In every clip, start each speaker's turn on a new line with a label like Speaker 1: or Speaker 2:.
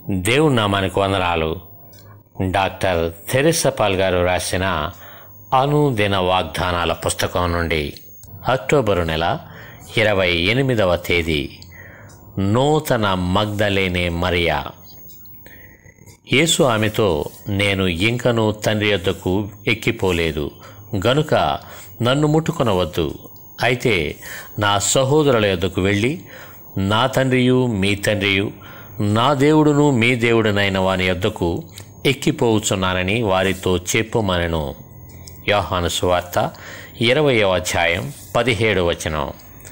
Speaker 1: దేవుని నామానికి వందనాలు డాక్టర్ థెరెసపాల్ గారు రాసిన అనుదిన వాగ్దానాల పుస్తకం నుండి అక్టోబరు నెల ఇరవై ఎనిమిదవ తేదీ నూతన మగ్ధలేనే మరియా యేసు ఆమెతో నేను ఇంకను తండ్రి యొద్దకు ఎక్కిపోలేదు గనుక నన్ను ముట్టుకొనవద్దు అయితే నా సహోదరుల యొద్దకు వెళ్ళి నా తండ్రియు మీ తండ్రియు నా దేవుడును మీ దేవుడునైన వాని యొద్దకు ఎక్కిపోవచ్చున్నానని వారితో చెప్పుమనెను యోహాను సువార్త ఇరవయవ అధ్యాయం పదిహేడు వచనం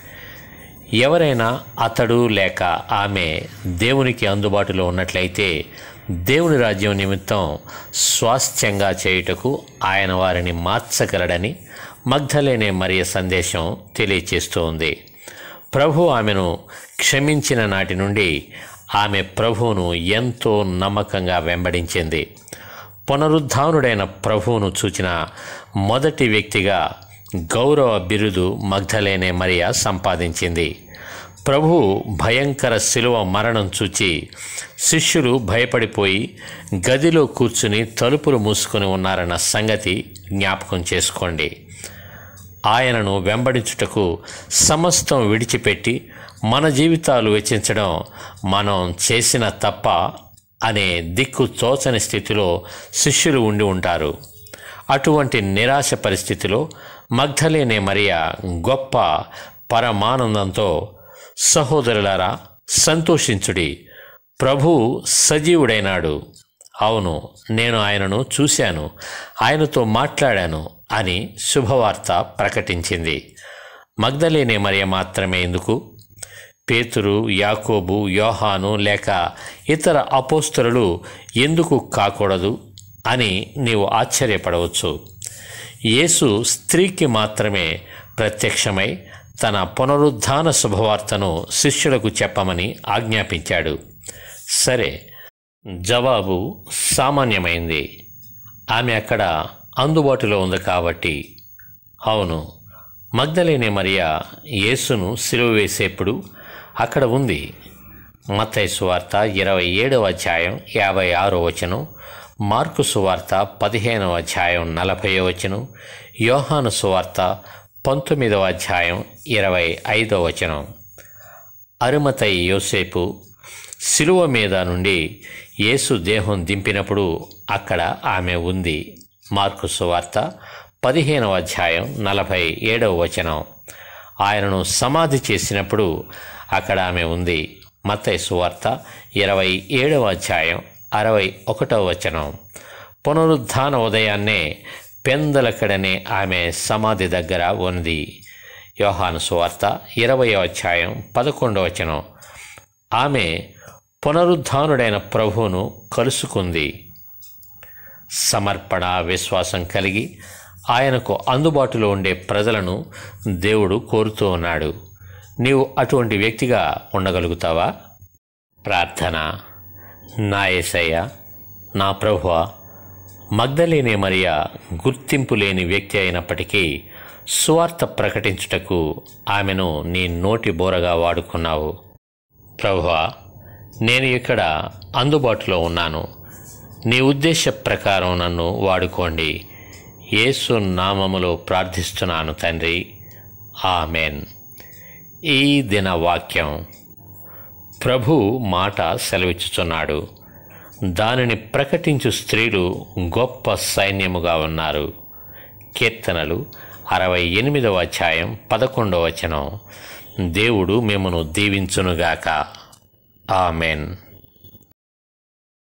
Speaker 1: ఎవరైనా అతడు లేక ఆమె దేవునికి అందుబాటులో ఉన్నట్లయితే దేవుని రాజ్యం నిమిత్తం స్వాస్థ్యంగా చేయుటకు ఆయన వారిని మార్చగలడని మగ్ధలేనే మరియ సందేశం తెలియచేస్తూ ఉంది ప్రభు ఆమెను క్షమించిన నాటి నుండి ఆమె ప్రభువును ఎంతో నమ్మకంగా వెంబడించింది పునరుద్ధానుడైన ప్రభువును చూచిన మొదటి వ్యక్తిగా గౌరవ బిరుదు మగ్ధలేనే మరియ సంపాదించింది ప్రభు భయంకర శిలువ మరణం చూచి శిష్యులు భయపడిపోయి గదిలో కూర్చుని తలుపులు మూసుకొని ఉన్నారన్న సంగతి జ్ఞాపకం చేసుకోండి ఆయనను వెంబడించుటకు సమస్తం విడిచిపెట్టి మన జీవితాలు వెచ్చించడం మనం చేసిన తప్ప అనే దిక్కు తోచని స్థితిలో శిష్యులు ఉండి ఉంటారు అటువంటి నిరాశ పరిస్థితిలో మగ్ధలేనే మరియా గొప్ప పరమానందంతో సహోదరులారా సంతోషించుడి ప్రభు సజీవుడైనాడు అవును నేను ఆయనను చూశాను ఆయనతో మాట్లాడాను అని శుభవార్త ప్రకటించింది మగ్ధలేనే మరియ మాత్రమే ఎందుకు పేతురు యాకోబు యోహాను లేక ఇతర అపోస్తరులు ఎందుకు కాకూడదు అని నీవు ఆశ్చర్యపడవచ్చు యేసు స్త్రీకి మాత్రమే ప్రత్యక్షమై తన పునరుద్ధాన శుభవార్తను శిష్యులకు చెప్పమని ఆజ్ఞాపించాడు సరే జవాబు సామాన్యమైంది ఆమె అక్కడ అందుబాటులో ఉంది కాబట్టి అవును మగ్ధలేని మరియా యేసును సిలువ వేసేప్పుడు అక్కడ ఉంది మత్తయి సువార్త ఇరవై ఏడవ అధ్యాయం యాభై ఆరో వచనం మార్కు సువార్త పదిహేనవ అధ్యాయం నలభై వచనం యోహాను సువార్త పంతొమ్మిదవ అధ్యాయం ఇరవై ఐదవ వచనం అరుమతయి యోసేపు శిలువ మీద నుండి యేసు దేహం దింపినప్పుడు అక్కడ ఆమె ఉంది మార్కు సువార్త పదిహేనవ అధ్యాయం నలభై ఏడవ వచనం ఆయనను సమాధి చేసినప్పుడు అక్కడ ఆమె ఉంది మత్తయి సువార్త ఇరవై ఏడవ అధ్యాయం అరవై ఒకటవ వచనం పునరుద్ధాన ఉదయాన్నే పెందలకడనే ఆమె సమాధి దగ్గర ఉంది యోహాను సువార్త ఇరవై అధ్యాయం పదకొండవ వచనం ఆమె పునరుద్ధానుడైన ప్రభువును కలుసుకుంది సమర్పణ విశ్వాసం కలిగి ఆయనకు అందుబాటులో ఉండే ప్రజలను దేవుడు కోరుతూ ఉన్నాడు నీవు అటువంటి వ్యక్తిగా ఉండగలుగుతావా ప్రార్థన నా ఏసయ్య నా ప్రభువ మగ్ధలేని మరియా గుర్తింపు లేని వ్యక్తి అయినప్పటికీ సువార్త ప్రకటించుటకు ఆమెను నీ నోటి బోరగా వాడుకున్నావు ప్రభువా నేను ఇక్కడ అందుబాటులో ఉన్నాను నీ ఉద్దేశ ప్రకారం నన్ను వాడుకోండి యేసు నామములో ప్రార్థిస్తున్నాను తండ్రి ఆమెన్ ఈ దిన వాక్యం ప్రభు మాట సెలవిచ్చుచున్నాడు దానిని ప్రకటించు స్త్రీలు గొప్ప సైన్యముగా ఉన్నారు కీర్తనలు అరవై ఎనిమిదవ అధ్యాయం పదకొండవ వచనం దేవుడు మిమ్మను దీవించునుగాక ఆమెన్